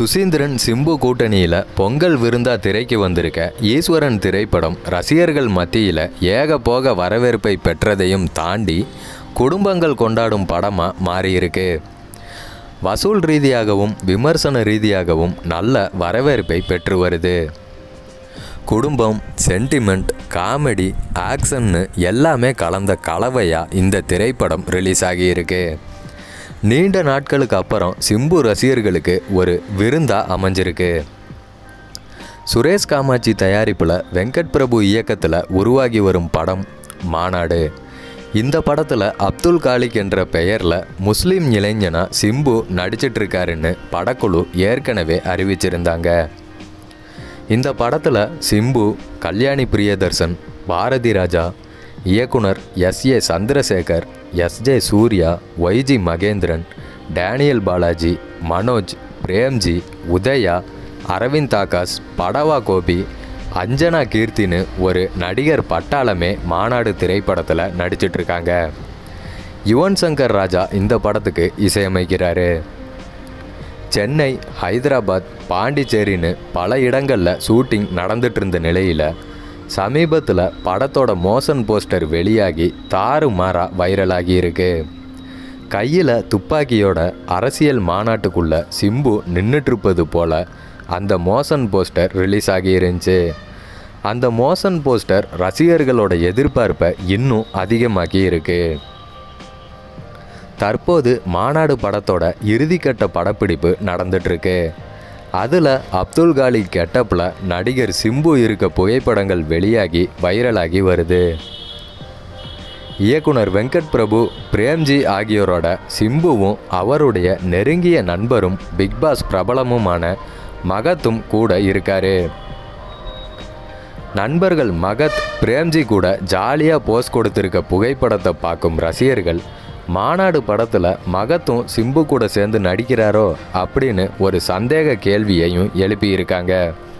சுசீந்திரன் சிம்பு கூட்டணியில் பொங்கல் விருந்தா திரைக்கு வந்திருக்க ஈஸ்வரன் திரைப்படம் ரசிகர்கள் மத்தியில் ஏக போக வரவேற்பை பெற்றதையும் தாண்டி குடும்பங்கள் கொண்டாடும் படமாக மாறியிருக்கு வசூல் ரீதியாகவும் விமர்சன ரீதியாகவும் நல்ல வரவேற்பை பெற்று வருது குடும்பம் சென்டிமெண்ட் காமெடி ஆக்ஷன்னு எல்லாமே கலந்த கலவையாக இந்த திரைப்படம் ரிலீஸ் ஆகியிருக்கு நீண்ட நாட்களுக்கு அப்புறம் சிம்பு ரசிகர்களுக்கு ஒரு விருந்தா அமைஞ்சிருக்கு சுரேஷ் காமாட்சி தயாரிப்பில் வெங்கட் பிரபு இயக்கத்தில் உருவாகி வரும் படம் மாநாடு இந்த படத்தில் அப்துல் காலிக் என்ற பெயரில் முஸ்லீம் இளைஞனா சிம்பு நடிச்சிட்டு இருக்காருன்னு படக்குழு ஏற்கனவே அறிவிச்சிருந்தாங்க இந்த படத்தில் சிம்பு கல்யாணி பிரியதர்சன் பாரதி ராஜா இயக்குனர் S A Chandrasekhar S J Suriya YG Mahendran Daniel Balaji Manoj Premji Udhaya Aravind Akash Padava Gopi Anjana கீர்த்தின்னு ஒரு நடிகர் பட்டாளமே மாநாடு திரைப்படத்தில் நடிச்சிட்டு இருக்காங்க யுவன் சங்கர் ராஜா இந்த படத்துக்கு இசையமைக்கிறாரு சென்னை ஹைதராபாத் பாண்டிச்சேரின்னு பல இடங்களில் ஷூட்டிங் நடந்துட்டு இருந்த நிலையில் சமீபத்தில் படத்தோட மோஷன் போஸ்டர் வெளியாகி தாறுமாறா வைரலாகி இருக்கு கையில் துப்பாக்கியோட அரசியல் மாநாட்டுக்குள்ள சிம்பு நின்றுட்டுருப்பது போல அந்த மோஷன் போஸ்டர் ரிலீஸ் ஆகி இருந்துச்சு அந்த மோஷன் போஸ்டர் ரசிகர்களோட எதிர்பார்ப்பை இன்னும் அதிகமாக்கி இருக்கு தற்போது மாநாடு படத்தோட இறுதிக்கட்ட படப்பிடிப்பு நடந்துட்டுருக்கு அதில் அப்துல் காலி கெட்டப்பில் நடிகர் சிம்பு இருக்க புகைப்படங்கள் வெளியாகி வைரலாகி வருது இயக்குனர் வெங்கட் பிரபு பிரேம்ஜி ஆகியோரோட சிம்புவும் அவருடைய நெருங்கிய நண்பரும் பிக்பாஸ் பிரபலமுமான மகத்தும் கூட இருக்காரு நண்பர்கள் மகத் பிரேம்ஜி கூட ஜாலியாக போஸ் கொடுத்துருக்க புகைப்படத்தை பார்க்கும் ரசிகர்கள் மாநாடு படத்தில் மகத்தும் சிம்பு கூட சேர்ந்து நடிக்கிறாரோ அப்படின்னு ஒரு சந்தேக கேள்வியையும் எழுப்பியிருக்காங்க